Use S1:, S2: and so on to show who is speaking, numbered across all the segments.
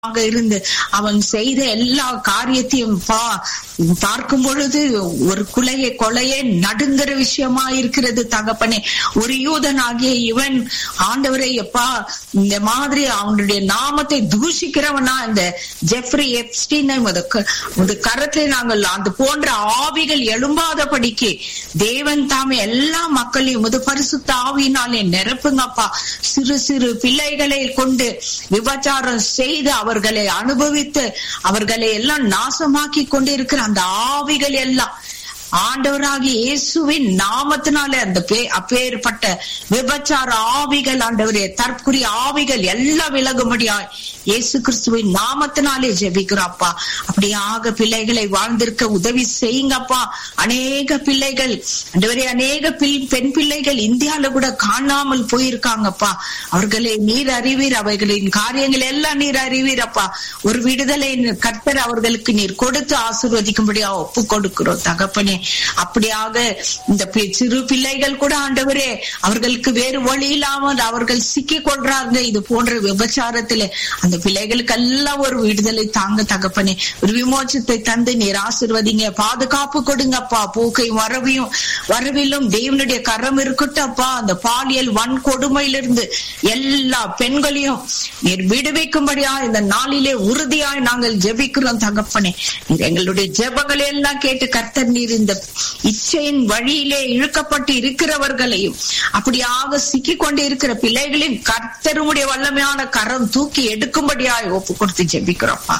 S1: ஆக இருந்து அவன் செய்த எல்லா காரியத்தையும் பா பார்க்கும் பொழுது ஒரு குலைய கொலையே நடுங்கிற விஷயமா இருக்கிறது தகப்பனே ஒரு யூதனாகிய இவன் ஆண்டவரை எப்பா இந்த மாதிரி அவனுடைய நாமத்தை தூஷிக்கிறவனா இந்த ஜெஃப்ரி எப்ஸ்டீனை முத கரத்திலே நாங்கள் அந்த போன்ற ஆவிகள் எழும்பாதபடிக்கு தேவன் தாமே எல்லா மக்களையும் முது பரிசுத்த ஆவியினாலே நிரப்புங்கப்பா சிறு சிறு பிள்ளைகளை கொண்டு விபச்சாரம் செய்து அவர்களை அனுபவித்து அவர்களை எல்லாம் நாசமாக்கி கொண்டிருக்கிற அந்த ஆவிகள் எல்லாம் ஆண்டவராகிய இயேசுவின் நாமத்தினாலே அந்த பே அப்பேற்பட்ட விபச்சார ஆவிகள் ஆண்டவரே தற்குறி ஆவிகள் எல்லாம் விலகும்படியாய் இயேசு கிறிஸ்துவின் நாமத்தினாலே ஜெபிக்கிறோம்ப்பா அப்படியாக பிள்ளைகளை வாழ்ந்திருக்க உதவி செய்யுங்கப்பா அநேக பிள்ளைகள் ஆண்டவரே அநேக பெண் பிள்ளைகள் இந்தியால கூட காணாமல் போயிருக்காங்கப்பா அவர்களை நீர் அறிவீர் அவைகளின் காரியங்கள் எல்லாம் நீர் அறிவீரப்பா ஒரு விடுதலை கர்த்தர் அவர்களுக்கு நீர் கொடுத்து ஆசிர்வதிக்கும்படியா ஒப்பு கொடுக்கிறோம் தகப்பனே அப்படியாக இந்த சிறு பிள்ளைகள் கூட ஆண்டவரே அவர்களுக்கு வேறு வழி இல்லாமல் அவர்கள் சிக்கி கொள்றாங்க இது போன்ற விபச்சாரத்திலே அந்த பிள்ளைகளுக்கு எல்லாம் ஒரு விடுதலை தாங்க தகப்பனே ஒரு விமோச்சத்தை தந்து நீர் ஆசிர்வதிங்க பாதுகாப்பு கொடுங்கப்பா போக்கை வரவையும் வரவிலும் தேவனுடைய கரம் இருக்கட்டப்பா அந்த பாலியல் வன்கொடுமையிலிருந்து எல்லா பெண்களையும் நீர் விடுவிக்கும்படியா இந்த நாளிலே உறுதியாய் நாங்கள் ஜெபிக்கிறோம் தகப்பனே நீர் எங்களுடைய ஜெபங்களை எல்லாம் கேட்டு கர்த்தர் நீர் இந்த இச்சையின் வழியிலே இழுக்கப்பட்டு இருக்கிறவர்களையும் அப்படியாக சிக்கிக் கொண்டு இருக்கிற பிள்ளைகளின் கர்த்தருடைய வல்லமையான கரம் தூக்கி எடுக்கும்படியாய் ஒப்பு கொடுத்து ஜெபிக்கிறோம்ப்பா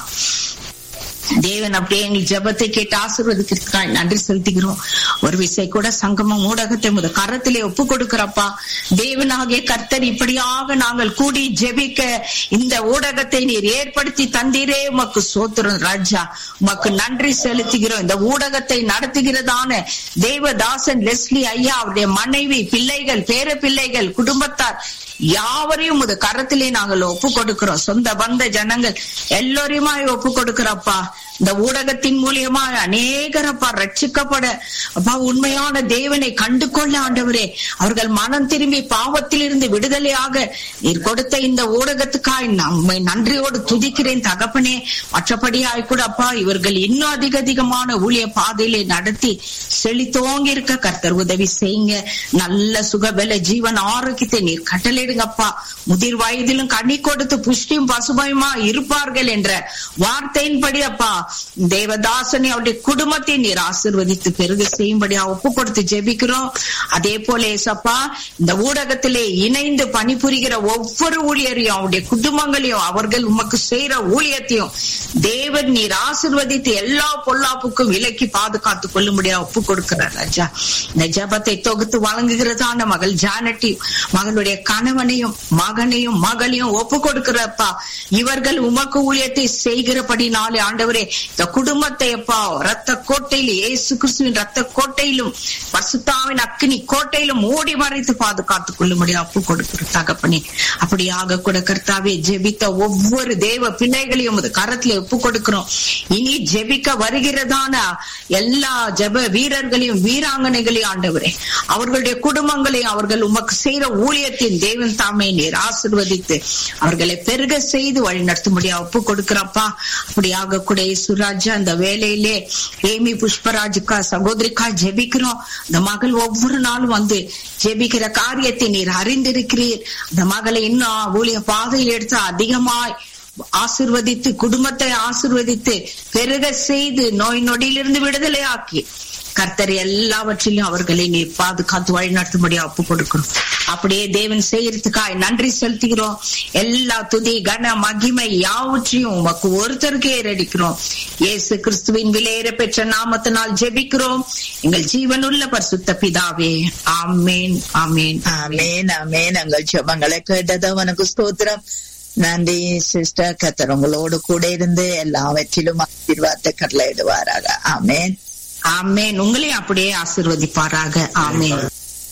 S1: தேவன் அப்படியே எங்கள் ஜபத்தை கேட்டு ஆசீர்வதிக்கிறதுக்காக நன்றி செலுத்துகிறோம் ஒரு விசை கூட சங்கமம் ஊடகத்தை முத கரத்திலே ஒப்பு கொடுக்கிறப்பா தேவனாகிய கர்த்தர் இப்படியாக நாங்கள் கூடி ஜெபிக்க இந்த ஊடகத்தை நீர் ஏற்படுத்தி தந்தீரே உமக்கு சோத்திரம் ராஜா உமக்கு நன்றி செலுத்துகிறோம் இந்த ஊடகத்தை நடத்துகிறதான தேவதாசன் லெஸ்லி ஐயா அவருடைய மனைவி பிள்ளைகள் பேர பிள்ளைகள் குடும்பத்தார் யாவரையும் உது கரத்திலே நாங்கள் ஒப்பு கொடுக்கிறோம் சொந்த பந்த ஜனங்கள் எல்லோரையுமா ஒப்பு கொடுக்கிறப்பா இந்த ஊடகத்தின் மூலியமா அநேகரப்பா ரட்சிக்கப்பட அப்பா உண்மையான தேவனை கண்டு கொள்ள ஆண்டவரே அவர்கள் மனம் திரும்பி பாவத்தில் இருந்து விடுதலையாக நீர் கொடுத்த இந்த ஊடகத்துக்காய் நம்மை நன்றியோடு துதிக்கிறேன் தகப்பனே மற்றபடியாய் கூட அப்பா இவர்கள் இன்னும் அதிக அதிகமான ஊழிய பாதையிலே நடத்தி செழித்தோங்கி இருக்க கர்த்தர் உதவி செய்யுங்க நல்ல சுகபல ஜீவன் ஆரோக்கியத்தை நீர் கட்டளையிடுங்கப்பா முதிர் வயதிலும் கனி கொடுத்து புஷ்டியும் பசுபயமா இருப்பார்கள் என்ற வார்த்தையின்படி அப்பா தேவதாசனை அவருடைய குடும்பத்தை நீர் ஆசிர்வதித்து பெருக செய்யும்படியா ஒப்பு கொடுத்து ஜெபிக்கிறோம் அதே போல ஏசப்பா இந்த ஊடகத்திலே இணைந்து பணிபுரிகிற ஒவ்வொரு ஊழியரையும் அவருடைய குடும்பங்களையும் அவர்கள் உமக்கு செய்யற ஊழியத்தையும் தேவன் நீர் ஆசிர்வதித்து எல்லா பொல்லாப்புக்கும் விலக்கி பாதுகாத்து கொள்ளும்படியா ஒப்பு கொடுக்கிறார் ராஜா இந்த ஜபத்தை தொகுத்து வழங்குகிறதான மகள் ஜானட்டி மகளுடைய கணவனையும் மகனையும் மகளையும் ஒப்பு கொடுக்கிறப்பா இவர்கள் உமக்கு ஊழியத்தை செய்கிறபடினாலே ஆண்டவரே இந்த குடும்பத்தை அப்பா ரத்த கோட்டையில் இயேசு கிறிஸ்துவின் ரத்த கோட்டையிலும் பசுத்தாவின் அக்கினி கோட்டையிலும் ஓடி மறைத்து பாதுகாத்துக் கொள்ளும்படி அப்பு கொடுக்கிற தகப்பனே அப்படியாக கூட கர்த்தாவே ஜெபித்த ஒவ்வொரு தேவ பிள்ளைகளையும் கரத்துல ஒப்பு கொடுக்கிறோம் இனி ஜெபிக்க வருகிறதான எல்லா ஜெப வீரர்களையும் வீராங்கனைகளையும் ஆண்டவரே அவர்களுடைய குடும்பங்களையும் அவர்கள் உமக்கு செய்யற ஊழியத்தின் தேவன் தாமே நீர் ஆசிர்வதித்து அவர்களை பெருக செய்து வழி நடத்தும்படியா ஒப்பு கொடுக்கிறப்பா அப்படியாக கூட சுராஜா அந்த வேலையிலே ஏமி புஷ்பராஜுக்கா சகோதரிக்கா ஜெபிக்கிறோம் அந்த மகள் ஒவ்வொரு நாளும் வந்து ஜெபிக்கிற காரியத்தை நீர் அறிந்திருக்கிறீர் அந்த மகளை இன்னும் ஊழிய பாதையில் எடுத்து அதிகமாய் ஆசிர்வதித்து குடும்பத்தை ஆசிர்வதித்து பெருக செய்து நோய் நொடியிலிருந்து விடுதலை ஆக்கி கர்த்தர் எல்லாவற்றிலும் அவர்களை நீ பாதுகாத்து வழி நடத்தும்படி ஒப்பு கொடுக்கிறோம் அப்படியே தேவன் செய்யறதுக்காய் நன்றி செலுத்துகிறோம் எல்லா துதி கன மகிமை யாவற்றையும் உமக்கு ஒருத்தருக்கே ஏறடிக்கிறோம் இயேசு கிறிஸ்துவின் விலையேற பெற்ற நாமத்தினால் ஜெபிக்கிறோம் எங்கள் ஜீவனுள்ள பரிசுத்த பிதாவே ஆமேன் ஆமேன்
S2: ஆமேன் ஆமேன் எங்கள் ஜபங்களை கேட்டது உனக்கு ஸ்தோத்திரம் நன்றி சிஸ்டர் கத்தர் உங்களோடு கூட இருந்து எல்லாவற்றிலும் ஆசீர்வாதத்தை கட்டளையிடுவாராக ஆமேன்
S1: ஆமேன் உங்களையும் அப்படியே ஆசிர்வதிப்பாராக ஆமேன்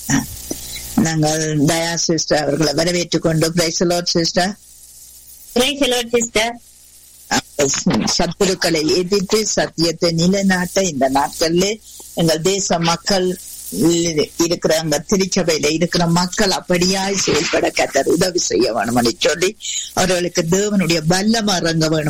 S2: நாங்கள் தயா சிஸ்டர் அவர்களை வரவேற்றுக் கொண்டு பிரைசலோட் சிஸ்டர்
S3: சிஸ்டர்
S2: சத்துருக்களை எதிர்த்து சத்தியத்தை நிலைநாட்ட இந்த நாட்களில் எங்கள் தேச மக்கள் இருக்கிற அங்க திருச்சபையில இருக்கிற மக்கள் அப்படியாய் செயல்பட கத்தர் உதவி செய்ய வேணும்னு சொல்லி அவர்களுக்கு தேவனுடைய வல்லம இறங்க வேணும்